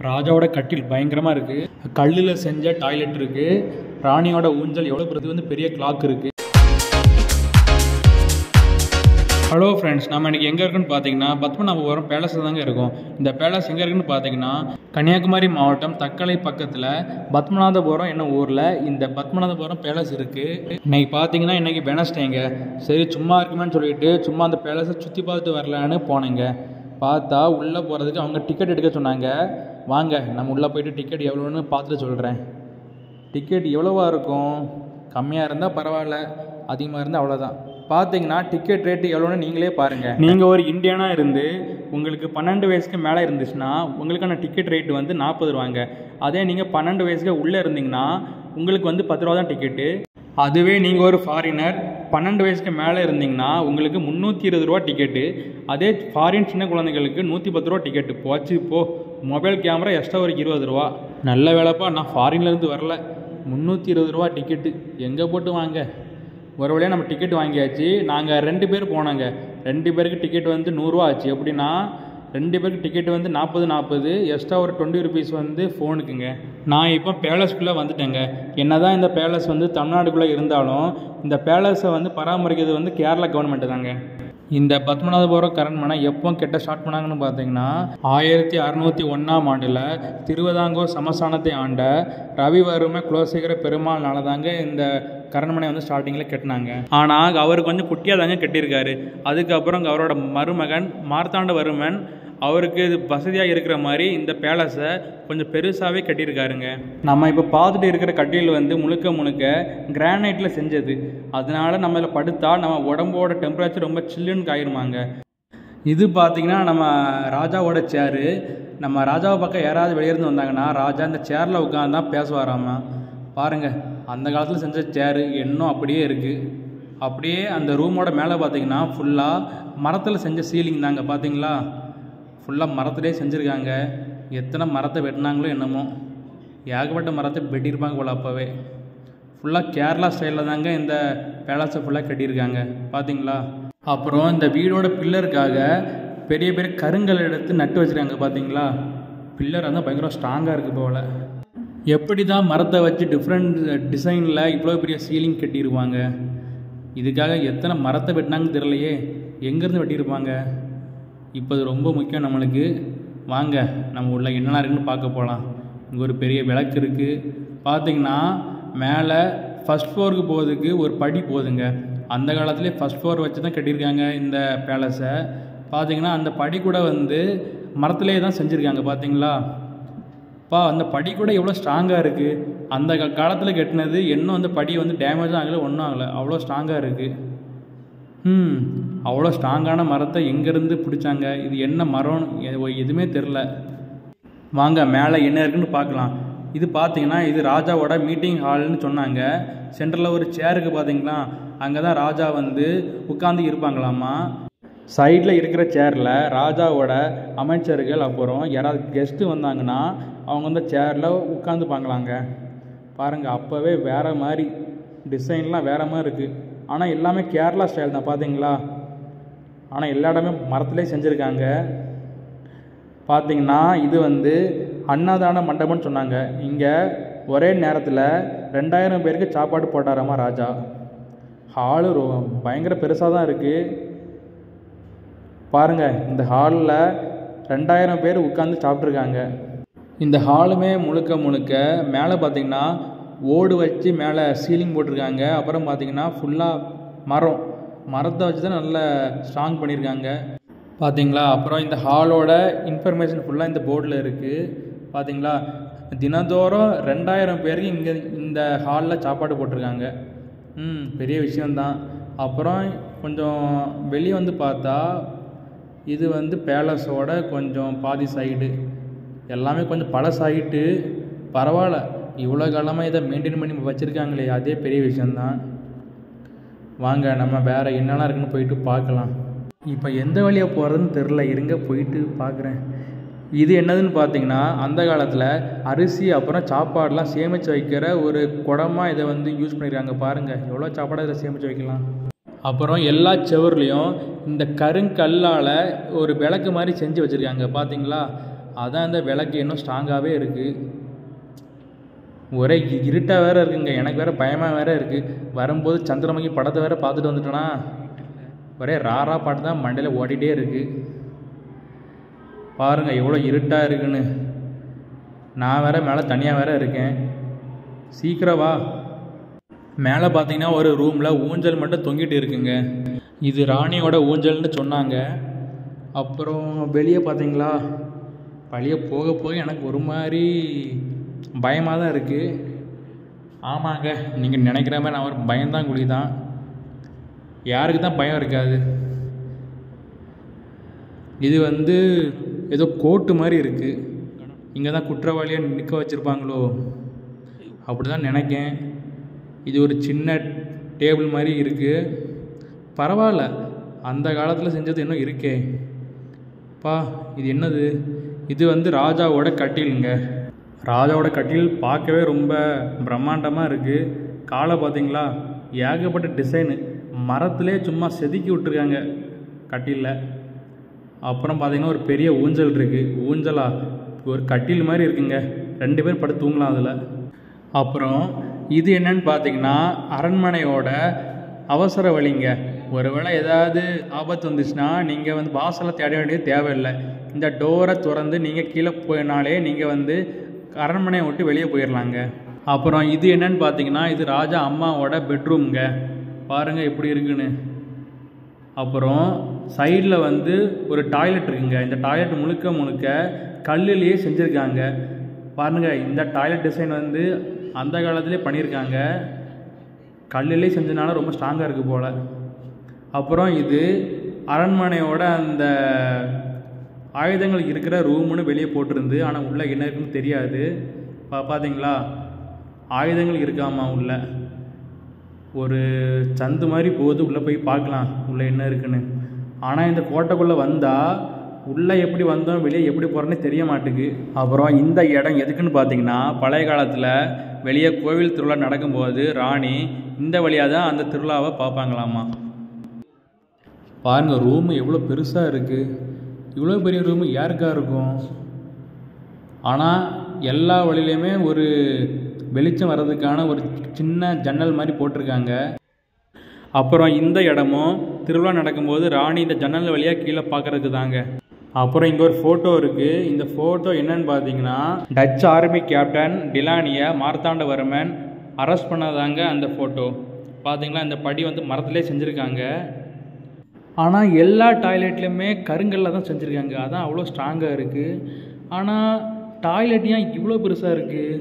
ராஜாவோட கட்டில் பயங்கரமாக இருக்குது கல்லில் செஞ்ச டாய்லெட் இருக்குது ராணியோட ஊஞ்சல் எவ்வளோ பெரிய வந்து பெரிய கிளாக் இருக்குது ஹலோ ஃப்ரெண்ட்ஸ் நம்ம இன்றைக்கி எங்கே இருக்குன்னு பார்த்தீங்கன்னா பத்மநாபபுரம் பேலஸில் தாங்க இருக்கோம் இந்த பேலஸ் எங்கே இருக்குன்னு பார்த்தீங்கன்னா கன்னியாகுமரி மாவட்டம் தக்கலை பக்கத்தில் பத்மநாபபுரம் என்ன ஊரில் இந்த பத்மநாபபுரம் பேலஸ் இருக்குது இன்னைக்கு பார்த்தீங்கன்னா இன்றைக்கி வெனஸ்டேங்க சரி சும்மா இருக்குமேன்னு சொல்லிட்டு சும்மா அந்த பேலஸை சுற்றி பார்த்துட்டு வரலான்னு போனேங்க பார்த்தா உள்ளே போகிறதுக்கு அவங்க டிக்கெட் எடுக்க சொன்னாங்க வாங்க நம்ம உள்ளே போயிட்டு டிக்கெட் எவ்வளோன்னு பார்த்துட்டு சொல்கிறேன் டிக்கெட் எவ்வளோவா இருக்கும் கம்மியாக இருந்தால் பரவாயில்ல அதிகமாக இருந்தால் அவ்வளோதான் பார்த்தீங்கன்னா டிக்கெட் ரேட்டு எவ்வளோன்னு நீங்களே பாருங்கள் நீங்கள் ஒரு இந்தியனாக இருந்து உங்களுக்கு பன்னெண்டு வயசுக்கு மேலே இருந்துச்சுன்னா உங்களுக்கான டிக்கெட் ரேட்டு வந்து நாற்பது ரூபாங்க அதே நீங்கள் பன்னெண்டு வயசுக்கு உள்ளே இருந்தீங்கன்னா உங்களுக்கு வந்து பத்து ரூபா தான் டிக்கெட்டு அதுவே நீங்கள் ஒரு ஃபாரினர் பன்னெண்டு வயசுக்கு மேலே இருந்தீங்கன்னா உங்களுக்கு முந்நூற்றி இருபது ரூபா டிக்கெட்டு அதே ஃபாரின் சின்ன குழந்தைங்களுக்கு நூற்றி பத்து ரூபா டிக்கெட்டு போச்சு போ மொபைல் கேமரா எக்ஸ்ட்ரா ஒரு இருபது ரூபா நல்ல வேலைப்பா நான் ஃபாரின்லேருந்து வரல முந்நூற்றி இருபது ரூபா டிக்கெட்டு எங்கே போட்டு வாங்க ஒரு வழியாக நம்ம டிக்கெட் வாங்கியாச்சு நாங்கள் ரெண்டு பேர் போனாங்க ரெண்டு பேருக்கு டிக்கெட் வந்து நூறுரூவா ஆச்சு எப்படின்னா ரெண்டு பேருக்கு டிக்கெட் வந்து நாற்பது நாற்பது எக்ஸ்ட்ரா ஒரு டுவெண்ட்டி ருபீஸ் வந்து ஃபோனுக்குங்க நான் இப்போ பேலஸ்குள்ளே வந்துட்டேங்க என்னதான் இந்த பேலஸ் வந்து தமிழ்நாடுக்குள்ளே இருந்தாலும் இந்த பேலஸை வந்து பராமரிக்கிறது வந்து கேரளா கவர்மெண்ட்டு தாங்க இந்த பத்மநாபபுரம் அரண்மனை எப்போ கெட்ட ஸ்டார்ட் பண்ணாங்கன்னு பார்த்தீங்கன்னா ஆயிரத்தி அறநூற்றி ஒன்றாம் ஆண்டில் திருவிதாங்கூர் சமஸ்தானத்தை ஆண்ட ரவிவர்ம குலசேகர பெருமாள்னால தாங்க இந்த அரண்மனை வந்து ஸ்டார்டிங்கில் கட்டினாங்க ஆனால் அவர் கொஞ்சம் குட்டியாக தாங்க கட்டியிருக்காரு அதுக்கப்புறம் அவரோட மருமகன் மார்த்தாண்டவர்மன் அவருக்கு இது வசதியாக இருக்கிற மாதிரி இந்த பேலஸை கொஞ்சம் பெருசாகவே கட்டியிருக்காருங்க நம்ம இப்போ பார்த்துட்டு இருக்கிற கட்டில் வந்து முழுக்க முழுக்க கிரானைட்டில் செஞ்சது அதனால நம்ம இதில் படுத்தா நம்ம உடம்போட டெம்பரேச்சர் ரொம்ப சில்லுன்னு காயிருமாங்க இது பார்த்தீங்கன்னா நம்ம ராஜாவோட சேரு நம்ம ராஜாவை பக்கம் யாராவது வெளியிருந்து வந்தாங்கன்னா ராஜா இந்த சேரில் உட்காந்து தான் பேசுவாராமா பாருங்கள் அந்த காலத்தில் செஞ்ச சேரு இன்னும் அப்படியே இருக்குது அப்படியே அந்த ரூமோட மேலே பார்த்தீங்கன்னா ஃபுல்லாக மரத்தில் செஞ்ச சீலிங் தாங்க பார்த்தீங்களா ஃபுல்லாக மரத்துலேயே செஞ்சுருக்காங்க எத்தனை மரத்தை வெட்டினாங்களோ என்னமோ ஏகப்பட்ட மரத்தை வெட்டியிருப்பாங்க போல் அப்போவே ஃபுல்லாக கேரளா ஸ்டைலில் தாங்க இந்த பேலஸை ஃபுல்லாக கட்டியிருக்காங்க பார்த்தீங்களா அப்புறம் இந்த வீடோட பில்லருக்காக பெரிய பெரிய கருங்கல் எடுத்து நட்டு வச்சுருக்காங்க பார்த்தீங்களா பில்லர் வந்து பயங்கர ஸ்ட்ராங்காக இருக்குது போல் எப்படி தான் மரத்தை வச்சு டிஃப்ரெண்ட் டிசைனில் இவ்வளோ பெரிய சீலிங் கட்டியிருப்பாங்க இதுக்காக எத்தனை மரத்தை வெட்டினாங்கன்னு தெரியலையே எங்கேருந்து வெட்டியிருப்பாங்க இப்போ இது ரொம்ப முக்கியம் நம்மளுக்கு வாங்க நம்ம உள்ள என்னெல்லாம் இருக்குன்னு பார்க்க போகலாம் இங்கே ஒரு பெரிய விளக்கு இருக்குது பார்த்தீங்கன்னா மேலே ஃபஸ்ட் ஃப்ளோருக்கு போகிறதுக்கு ஒரு படி போகுதுங்க அந்த காலத்துலேயே ஃபஸ்ட் ஃப்ளோர் வச்சு தான் கட்டியிருக்காங்க இந்த பேலஸை பார்த்தீங்கன்னா அந்த படி கூட வந்து மரத்துலேயே தான் செஞ்சுருக்காங்க பார்த்தீங்களா பா அந்த படி கூட எவ்வளோ ஸ்ட்ராங்காக இருக்குது அந்த கா- காலத்தில் கட்டினது இன்னும் அந்த படி வந்து டேமேஜும் ஆகலை ஒன்றும் ஆகலை அவ்வளோ ஸ்ட்ராங்காக இருக்குது ம் அவ்வளோ ஸ்ட்ராங்கான மரத்தை எங்கேருந்து பிடிச்சாங்க இது என்ன மரம் எ- எதுவுமே தெரில வாங்க மேலே என்ன இருக்குன்னு பார்க்கலாம் இது பார்த்தீங்கன்னா இது ராஜாவோட மீட்டிங் ஹால்னு சொன்னாங்க சென்டரில் ஒரு சேருக்கு பார்த்தீங்களா அங்கே தான் ராஜா வந்து உட்காந்து இருப்பாங்களாமா சைடில் இருக்கிற சேரில் ராஜாவோட அமைச்சர்கள் அப்புறம் யாராவது கெஸ்ட்டு வந்தாங்கன்னா அவங்க வந்து சேரில் உட்காந்துப்பாங்களாங்க பாருங்கள் அப்போவே வேறு மாதிரி டிசைன்லாம் வேறு மாதிரி இருக்குது ஆனால் எல்லாமே கேரளா ஸ்டைல் தான் பார்த்தீங்களா ஆனால் எல்லா இடமே மரத்துலேயே செஞ்சுருக்காங்க பார்த்தீங்கன்னா இது வந்து அன்னதான மண்டபம்னு சொன்னாங்க இங்கே ஒரே நேரத்தில் ரெண்டாயிரம் பேருக்கு சாப்பாடு போட்டாராமா ராஜா ஹாலு ரொ பயங்கர பெருசாக தான் இருக்குது பாருங்கள் இந்த ஹாலில் ரெண்டாயிரம் பேர் உட்காந்து சாப்பிட்ருக்காங்க இந்த ஹாலுமே முழுக்க முழுக்க மேலே பார்த்தீங்கன்னா ஓடு வச்சு மேலே சீலிங் போட்டிருக்காங்க அப்புறம் பார்த்தீங்கன்னா ஃபுல்லாக மரம் மரத்தை வச்சு தான் நல்லா ஸ்ட்ராங் பண்ணியிருக்காங்க பார்த்தீங்களா அப்புறம் இந்த ஹாலோட இன்ஃபர்மேஷன் ஃபுல்லாக இந்த போர்டில் இருக்குது பார்த்தீங்களா தினந்தோறும் ரெண்டாயிரம் பேருக்கு இங்கே இந்த ஹாலில் சாப்பாடு போட்டிருக்காங்க ம் பெரிய விஷயந்தான் அப்புறம் கொஞ்சம் வெளியே வந்து பார்த்தா இது வந்து பேலஸோட கொஞ்சம் பாதி சைடு எல்லாமே கொஞ்சம் பழசாயிட்டு பரவாயில்ல இவ்வளோ காலமாக இதை மெயின்டைன் பண்ணி வச்சுருக்காங்களே அதே பெரிய விஷயந்தான் வாங்க நம்ம வேறு என்னெல்லாம் இருக்குன்னு போயிட்டு பார்க்கலாம் இப்போ எந்த வழியாக போகிறதுன்னு தெரில இருங்க போயிட்டு பார்க்குறேன் இது என்னதுன்னு பார்த்தீங்கன்னா அந்த காலத்தில் அரிசி அப்புறம் சாப்பாடெலாம் சேமித்து வைக்கிற ஒரு குடமா இதை வந்து யூஸ் பண்ணியிருக்காங்க பாருங்கள் எவ்வளோ சாப்பாடை இதில் சேமித்து வைக்கலாம் அப்புறம் எல்லா செவர்லேயும் இந்த கருங்கல்லால் ஒரு விளக்கு மாதிரி செஞ்சு வச்சுருக்காங்க பார்த்தீங்களா அதான் இந்த விளக்கு இன்னும் ஸ்ட்ராங்காகவே இருக்குது ஒரே இ- இருட்டா வேற இருக்குங்க எனக்கு வேற பயமாக வேற இருக்குது வரும்போது சந்திரமுகி படத்தை வேற பார்த்துட்டு வந்துட்டேனா ஒரே ராரா பாட்டு தான் மண்டையில் ஓடிட்டே இருக்குது பாருங்கள் எவ்வளோ இருட்டாக இருக்குன்னு நான் வேற மேலே தனியாக வேற இருக்கேன் சீக்கிரம் வா மேலே பார்த்தீங்கன்னா ஒரு ரூமில் ஊஞ்சல் மட்டும் தொங்கிட்டு இருக்குங்க இது ராணியோட ஊஞ்சல்னு சொன்னாங்க அப்புறம் வெளியே பார்த்தீங்களா வெளியே போக போக எனக்கு ஒரு மாதிரி பயமாக தான் இருக்குது ஆமாங்க நீங்கள் நினைக்கிற மாதிரி நான் ஒரு பயந்தான் குழி தான் யாருக்கு தான் பயம் இருக்காது இது வந்து ஏதோ கோட்டு மாதிரி இருக்குது இங்கே தான் குற்றவாளியை நிற்க வச்சுருப்பாங்களோ அப்படி தான் நினைக்கேன் இது ஒரு சின்ன டேபிள் மாதிரி இருக்குது பரவாயில்ல அந்த காலத்தில் செஞ்சது இன்னும் இருக்கே பா இது என்னது இது வந்து ராஜாவோட கட்டிலுங்க ராஜாவோட கட்டில் பார்க்கவே ரொம்ப பிரம்மாண்டமாக இருக்குது காலை பார்த்தீங்களா ஏகப்பட்ட டிசைனு மரத்திலே சும்மா செதுக்கி விட்டுருக்காங்க கட்டிலில் அப்புறம் பார்த்தீங்கன்னா ஒரு பெரிய ஊஞ்சல் இருக்குது ஊஞ்சலா ஒரு கட்டில் மாதிரி இருக்குங்க ரெண்டு பேர் படுத்து தூங்கலாம் அதில் அப்புறம் இது என்னன்னு பார்த்தீங்கன்னா அரண்மனையோட அவசர வழிங்க ஒருவேளை ஏதாவது ஆபத்து வந்துச்சுன்னா நீங்கள் வந்து வாசலை தேட வேண்டியது தேவையில்லை இந்த டோரை திறந்து நீங்கள் கீழே போயினாலே நீங்கள் வந்து அரண்மனையை விட்டு வெளியே போயிடலாங்க அப்புறம் இது என்னன்னு பார்த்தீங்கன்னா இது ராஜா அம்மாவோட பெட்ரூம்ங்க பாருங்கள் எப்படி இருக்குன்னு அப்புறம் சைடில் வந்து ஒரு டாய்லெட் இருக்குங்க இந்த டாய்லெட் முழுக்க முழுக்க கல்லுலேயே செஞ்சுருக்காங்க பாருங்க இந்த டாய்லெட் டிசைன் வந்து அந்த காலத்திலே பண்ணியிருக்காங்க கல்லுலே செஞ்சனால ரொம்ப ஸ்ட்ராங்காக இருக்குது போல் அப்புறம் இது அரண்மனையோட அந்த ஆயுதங்கள் இருக்கிற ரூம்னு வெளியே போட்டிருந்து ஆனால் உள்ளே என்ன இருக்குன்னு தெரியாது பா பார்த்தீங்களா ஆயுதங்கள் இருக்காமா உள்ள ஒரு சந்து மாதிரி போகுது உள்ளே போய் பார்க்கலாம் உள்ளே என்ன இருக்குன்னு ஆனால் இந்த கோட்டைக்குள்ளே வந்தால் உள்ளே எப்படி வந்தோம் வெளியே எப்படி போகிறோன்னே தெரிய மாட்டுக்கு அப்புறம் இந்த இடம் எதுக்குன்னு பார்த்தீங்கன்னா பழைய காலத்தில் வெளியே கோவில் திருவிழா நடக்கும்போது ராணி இந்த வழியாக தான் அந்த திருவிழாவை பார்ப்பாங்களாமா பாருங்க ரூமு எவ்வளோ பெருசாக இருக்குது இவ்வளோ பெரிய ரூமு யாருக்கா இருக்கும் ஆனால் எல்லா வழியிலையுமே ஒரு வெளிச்சம் வர்றதுக்கான ஒரு சின்ன ஜன்னல் மாதிரி போட்டிருக்காங்க அப்புறம் இந்த இடமும் திருவிழா நடக்கும்போது ராணி இந்த ஜன்னல் வழியாக கீழே பார்க்கறதுக்கு தாங்க அப்புறம் இங்கே ஒரு ஃபோட்டோ இருக்குது இந்த ஃபோட்டோ என்னன்னு பார்த்தீங்கன்னா டச் ஆர்மி கேப்டன் டிலானியை மார்த்தாண்டவர்மன் அரெஸ்ட் பண்ணதாங்க அந்த ஃபோட்டோ பார்த்தீங்களா இந்த படி வந்து மரத்துலேயே செஞ்சுருக்காங்க ஆனால் எல்லா டாய்லெட்லையுமே கருங்கல்ல தான் செஞ்சுருக்காங்க அதான் அவ்வளோ ஸ்ட்ராங்காக இருக்குது ஆனால் டாய்லெட் ஏன் இவ்வளோ பெருசாக இருக்குது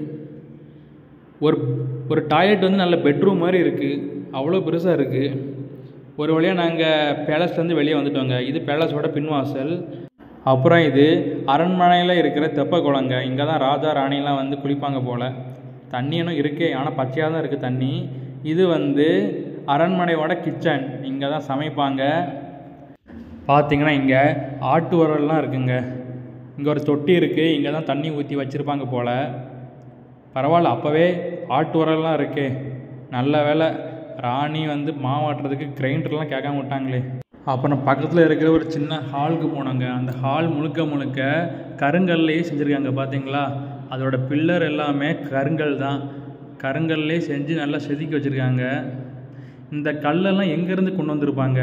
ஒரு ஒரு டாய்லெட் வந்து நல்ல பெட்ரூம் மாதிரி இருக்குது அவ்வளோ பெருசாக இருக்குது ஒரு வழியாக நாங்கள் பேலஸ்லேருந்து வெளியே வந்துட்டோங்க இது பேலஸோட பின்வாசல் அப்புறம் இது அரண்மனையில் இருக்கிற தெப்ப குளங்க இங்கே தான் ராஜா ராணிலாம் வந்து குளிப்பாங்க போல் தண்ணி இன்னும் இருக்கே ஆனால் பச்சையாக தான் இருக்குது தண்ணி இது வந்து அரண்மனையோட கிச்சன் இங்கே தான் சமைப்பாங்க பார்த்தீங்கன்னா இங்கே ஆட்டு உரல்லாம் இருக்குங்க இங்கே ஒரு தொட்டி இருக்குது இங்கே தான் தண்ணி ஊற்றி வச்சுருப்பாங்க போல் பரவாயில்ல அப்போவே ஆட்டு உரல்லாம் இருக்கே நல்ல வேலை ராணி வந்து மாவாட்டுறதுக்கு கிரைண்டர்லாம் கேட்காம விட்டாங்களே அப்புறம் பக்கத்தில் இருக்கிற ஒரு சின்ன ஹாலுக்கு போனாங்க அந்த ஹால் முழுக்க முழுக்க கருங்கல்லையே செஞ்சுருக்காங்க பார்த்தீங்களா அதோட பில்லர் எல்லாமே கருங்கல் தான் கருங்கல்லே செஞ்சு நல்லா செதுக்கி வச்சுருக்காங்க இந்த கல்லெல்லாம் எங்கேருந்து கொண்டு வந்திருப்பாங்க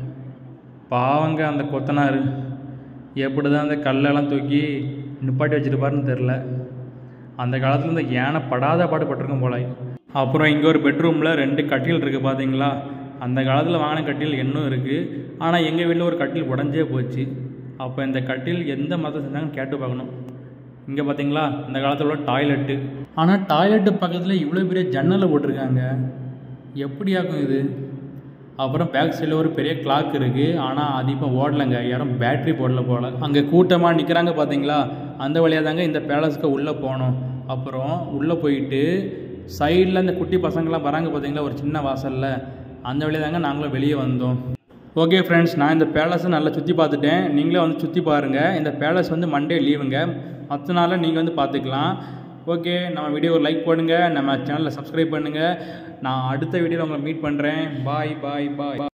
பாவங்க அந்த கொத்தனார் எப்படி தான் அந்த கல்லெல்லாம் தூக்கி நிப்பாட்டி வச்சிருப்பாருன்னு தெரில அந்த காலத்தில் இந்த யானை படாத பாடுபட்டிருக்கும் போல அப்புறம் இங்கே ஒரு பெட்ரூமில் ரெண்டு கட்டில் இருக்குது பார்த்தீங்களா அந்த காலத்தில் வாங்கின கட்டில் இன்னும் இருக்குது ஆனால் எங்கள் வீட்டில் ஒரு கட்டில் உடஞ்சே போச்சு அப்போ இந்த கட்டில் எந்த மதத்தை செஞ்சாங்கன்னு கேட்டு பார்க்கணும் இங்கே பார்த்தீங்களா இந்த காலத்தில் உள்ள டாய்லெட்டு ஆனால் டாய்லெட்டு பக்கத்தில் இவ்வளோ பெரிய ஜன்னலை போட்டிருக்காங்க எப்படியாக்கும் இது அப்புறம் பேக் சைடில் ஒரு பெரிய கிளாக் இருக்குது ஆனால் அது இப்போ ஓடலைங்க யாரும் பேட்ரி போடல போல் அங்கே கூட்டமாக நிற்கிறாங்க பார்த்தீங்களா அந்த வழியாக தாங்க இந்த பேலஸ்க்கு உள்ளே போனோம் அப்புறம் உள்ளே போயிட்டு சைடில் இந்த குட்டி பசங்களாம் வராங்க பார்த்தீங்களா ஒரு சின்ன வாசலில் அந்த வழியாக தாங்க நாங்களும் வெளியே வந்தோம் ஓகே ஃப்ரெண்ட்ஸ் நான் இந்த பேலஸை நல்லா சுற்றி பார்த்துட்டேன் நீங்களே வந்து சுற்றி பாருங்கள் இந்த பேலஸ் வந்து மண்டே லீவுங்க மற்ற நாளில் நீங்கள் வந்து பார்த்துக்கலாம் ஓகே நம்ம வீடியோ லைக் பண்ணுங்கள் நம்ம சேனலை சப்ஸ்கிரைப் பண்ணுங்கள் நான் அடுத்த வீடியோவில் உங்களை மீட் பண்ணுறேன் பாய் பாய் பாய்